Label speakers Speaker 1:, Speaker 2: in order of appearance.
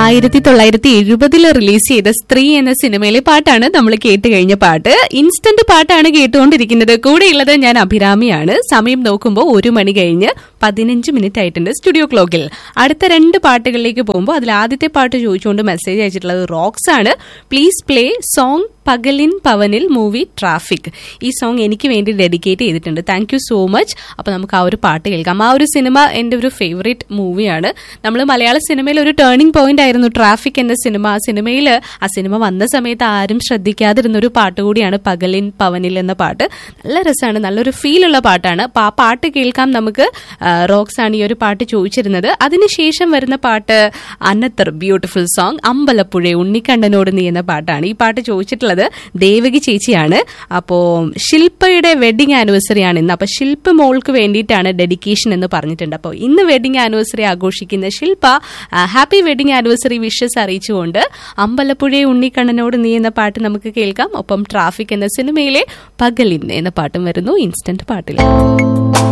Speaker 1: ആയിരത്തി തൊള്ളായിരത്തി എഴുപതിൽ റിലീസ് ചെയ്ത സ്ത്രീ എന്ന സിനിമയിലെ പാട്ടാണ് നമ്മൾ കേട്ട് കഴിഞ്ഞ പാട്ട് ഇൻസ്റ്റന്റ് പാട്ടാണ് കേട്ടുകൊണ്ടിരിക്കുന്നത് കൂടെയുള്ളത് ഞാൻ അഭിരാമിയാണ് സമയം നോക്കുമ്പോൾ ഒരു മണി കഴിഞ്ഞ് പതിനഞ്ച് മിനിറ്റ് ആയിട്ടുണ്ട് സ്റ്റുഡിയോ ക്ലോക്കിൽ അടുത്ത രണ്ട് പാട്ടുകളിലേക്ക് പോകുമ്പോൾ അതിൽ ആദ്യത്തെ പാട്ട് ചോദിച്ചുകൊണ്ട് മെസ്സേജ് അയച്ചിട്ടുള്ളത് റോക്സ് ആണ് പ്ലീസ് പ്ലേ സോങ് പകലിൻ പവനിൽ മൂവി ട്രാഫിക് ഈ സോങ് എനിക്ക് വേണ്ടി ഡെഡിക്കേറ്റ് ചെയ്തിട്ടുണ്ട് താങ്ക് യു സോ മച്ച് അപ്പോൾ നമുക്ക് ആ ഒരു പാട്ട് കേൾക്കാം ആ ഒരു സിനിമ എൻ്റെ ഒരു ഫേവറേറ്റ് മൂവിയാണ് നമ്മൾ മലയാള സിനിമയിൽ ഒരു ടേണിംഗ് പോയിന്റ് ആയിരുന്നു ട്രാഫിക് എന്ന സിനിമ ആ സിനിമയിൽ ആ സിനിമ വന്ന സമയത്ത് ആരും ശ്രദ്ധിക്കാതിരുന്ന ഒരു പാട്ട് കൂടിയാണ് പകലിൻ പവനിൽ എന്ന പാട്ട് നല്ല രസമാണ് നല്ലൊരു ഫീലുള്ള പാട്ടാണ് അപ്പോൾ ആ പാട്ട് കേൾക്കാം നമുക്ക് ആ, റോക്സ് ആണ് ഈ ഒരു പാട്ട് ചോദിച്ചിരുന്നത് അതിനുശേഷം വരുന്ന പാട്ട് അന്നത്തർ ബ്യൂട്ടിഫുൾ സോങ് അമ്പലപ്പുഴ ഉണ്ണിക്കണ്ണനോട് നീ എന്ന പാട്ടാണ് ഈ പാട്ട് ചോദിച്ചിട്ടുള്ളത് ദേവകി ചേച്ചിയാണ് അപ്പോൾ ശില്പയുടെ വെഡിങ് ആനിവേഴ്സറി ആണ് ഇന്ന് അപ്പോൾ ശില്പ മോൾക്ക് വേണ്ടിയിട്ടാണ് ഡെഡിക്കേഷൻ എന്ന് പറഞ്ഞിട്ടുണ്ട് അപ്പോൾ ഇന്ന് വെഡിങ് ആനിവേഴ്സറി ആഘോഷിക്കുന്ന Shilpa happy wedding anniversary wishes അറിയിച്ചുകൊണ്ട് അമ്പലപ്പുഴ ഉണ്ണിക്കണ്ണനോട് നീ എന്ന പാട്ട് നമുക്ക് കേൾക്കാം ഒപ്പം ട്രാഫിക് എന്ന സിനിമയിലെ പകലിൻ എന്ന പാട്ടും വരുന്നു ഇൻസ്റ്റന്റ് പാട്ടിൽ